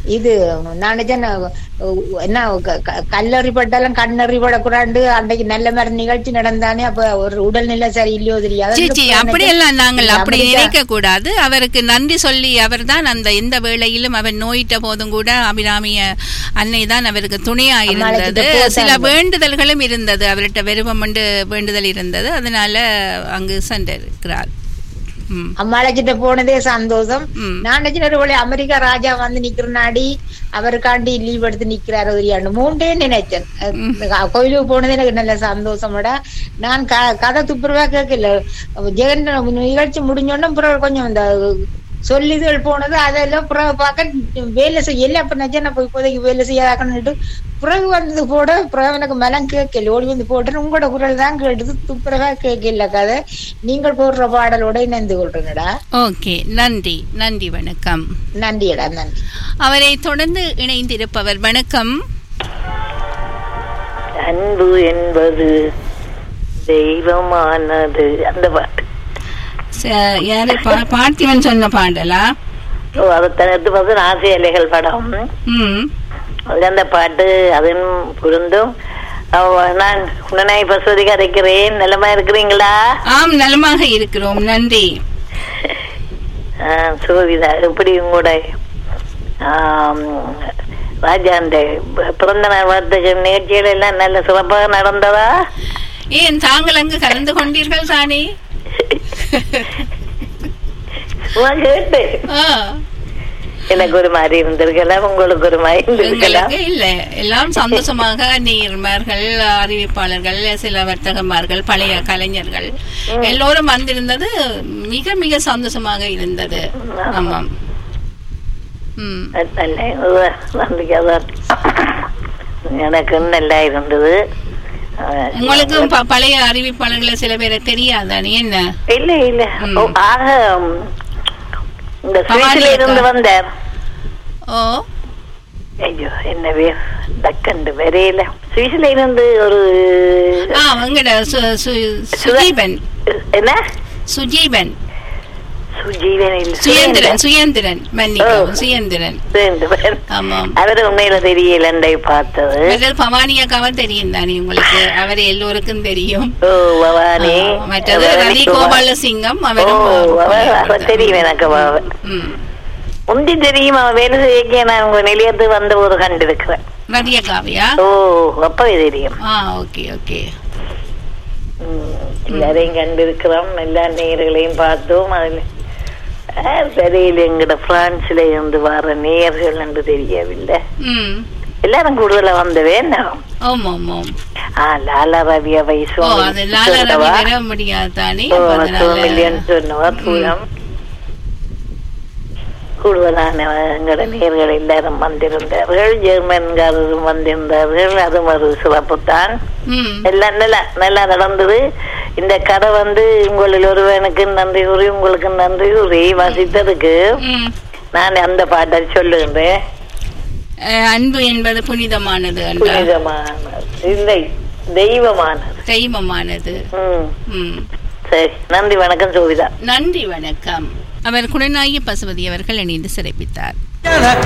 இது நான் நினைச்சேன், அஹ், என்ன க- க- கல்லறி பட்டாலும் கண்ணறி படக்கூடாது அன்னைக்கு நல்ல மாதிரி நிகழ்ச்சி நடந்தானே அப்ப ஒரு உடல்நிலை சரி இல்லையோ தெரியாது சி சி அப்படியெல்லாம் நாங்கள் அப்படி அமெரிக்கா- நினைக்க கூடாது அவருக்கு நன்றி சொல்லி அவர்தான் அந்த எந்த வேளையிலும் அவர் நோயிட்ட போதும் கூட அபிராமிய அன்னை தான் அவருக்கு துணையா இருந்தது அம்மாளுக்கிட்ட போட்டாங்க. சில வேண்டுதல்களும் இருந்தது அவர்கிட்ட விருப்பம் உண்டு வேண்டுதல் இருந்தது அதனால அங்கு சென்றிருக்கிறார் ம். அம்மாளக்கிட்ட போனதே சந்தோஷம் ம். நான் நினைச்சேன் ஒருவேளை அமெரிக்கா ராஜா வந்து நிக்கிறனாடி அவருக்காண்டி லீவ் எடுத்து நிக்கிறாரு ஒரு ஆண்டு மூன்றே நினைச்சேன் அஹ் கோயிலுக்கு போனதே எனக்கு நல்ல சந்தோஷமோட நான் க- கதை துப்புரவா கேட்கல ஜெகன் நிகழ்ச்சி முடிஞ்சோடனே பிறகு கொஞ்சம் இந்த சொல்லிதுகள் போனது அதெல்லாம் பிறகு பார்க்க வேலை செய்ய இல்லை அப்ப நினைச்சேன் நான் போய் இப்போதைக்கு வேலை செய்யாதாக்கணுட்டு பிறகு வந்தது போட பிறகு எனக்கு மலம் கேட்கல ஓடி வந்து போட்டு உங்களோட குரல் தான் கேட்டது துப்புரவா கேட்கல கதை நீங்கள் போடுற பாடலோட இணைந்து கொள்றீங்கடா ஓகே நன்றி நன்றி வணக்கம் நன்றியடா நன்றி அவரை தொடர்ந்து இணைந்திருப்பவர் வணக்கம் அன்பு என்பது தெய்வமானது அந்த பாட்டு ச- யாரு பா- பார்த்திபன் சொன்ன பாடலா ஓ அதை தடுத்து பார்த்து ஆசை அலைகள் படம் ம் அதுல அந்த பாட்டு அதன் பொருந்தும் அவ- நான் உடனே பசுவதி கதைக்கிறேன் நிலமா இருக்கிறீங்களா ஆம் நலமாக இருக்கிறோம் நன்றி ஆ, சோவிதா எப்படி உங்களோட ஆம், ராஜா அந்த பிறந்த நாள் வாழ்த்துக்கு நிகழ்ச்சிகள் எல்லாம் நல்ல சிறப்பாக நடந்ததா ஏன் தாங்கள் அங்கு கலந்து கொண்டீர்கள் தானே சும்மா கேட்டு ஆ, எனக்கு ஒரு மாதிரி இருந்திருக்கலாம் உங்களுக்கு ஒரு மாதிரி இருந்திருக்கலாம் எங்களுக்கு இல்ல எல்லாம் சந்தோஷமாக நீர்மார்கள் அறிவிப்பாளர்கள் சில வர்த்தகமார்கள் பழைய கலைஞர்கள் எல்லோரும் வந்திருந்தது மிக மிக சந்தோஷமாக இருந்தது ஆமாம் ம் நல்ல ஒரு நம்பிக்கைதான் எனக்கு நல்லா இருந்தது அஹ், உங்களுக்கு ப- பழைய அறிவிப்பாளர்களை சில பேரை தெரியாதானே என்ன இல்ல இல்ல ம். ஓ, ஆக ம், இந்த பவானி ஸ்வீட்ல இருந்து அக்கா. வந்தார் ஓ ஐயோ என்ன பேர் டக்கண்டு வரையில சுவிஸ்ல இருந்து ஒரு ஆ அவங்கட சு- சு- சுஜீபன் என்ன சுஜீபன் சுஜீவன் இல்ல சுயந்திரன் சுயந்திரன் மன்னிக்கவும் ஓ. சுயந்திரன் சுரேந்திரன். ஆமாம் அவரு உண்மையில தெரியலண்டை பார்த்தது மற்றது பவானி அக்காவும் தெரியும் தானே உங்களுக்கு அவர் எல்லோருக்கும் தெரியும் ஓ பவானி ஆ, மற்றது பவானி ரவி குமார். கோபாலசிங்கம் ஓ அவரும் அவ- அவ தெரியும் எனக்கு அவ. ம். முந்தி தெரியும் அவன் வேலை செய்ய நான் உங்க நிலையத்து வந்த போது கண்டிருக்கிறேன் ரவி அக்காவியா ஓ அப்பவே தெரியும் ஆ ஓகே ஓகே ம், எல்லாரையும் கண்டிருக்கிறோம் எல்லா நேர்களையும் பார்த்தோம் அதுல ஆஹ், தெரியல எங்கட பிரான்ஸ்ல இருந்து வர நேர்கள் என்று தெரியவில்லை ம் எல்லாரும் கூடுதலா வந்தவே நான் ஆமா ஆமாம் ஆ லாலா ரவி அவை ஓ அது லாலா ரவி வர முடியாது தானே அப்ப அதனால- மில்லியன் சொன்னவா தூரம் கூடுதலான எங்கட நேர்கள் எல்லாரும் வந்திருந்தார்கள் ஜெர்மன்காரரும் வந்திருந்தார்கள் அதுவும் ஒரு சிறப்புத்தான் ம் எல்லாம் நல்லா நல்லா நடந்தது இந்த கதை வந்து உங்களில் ஒருவனுக்கு நன்றி கூறி உங்களுக்கு நன்றி கூறி வாசித்ததுக்கு ம் நான் அந்த பாட்டை சொல்லுகின்றேன் அஹ், அன்பு என்பது புனிதமானது என்றார் புனிதமானது இல்லை தெய்வமானது தெய்வமானது ம் ம் சரி நன்றி வணக்கம் சோவிதா நன்றி வணக்கம் அவர் குணநாயகி பசுபதி அவர்கள் இணைந்து சிறப்பித்தார்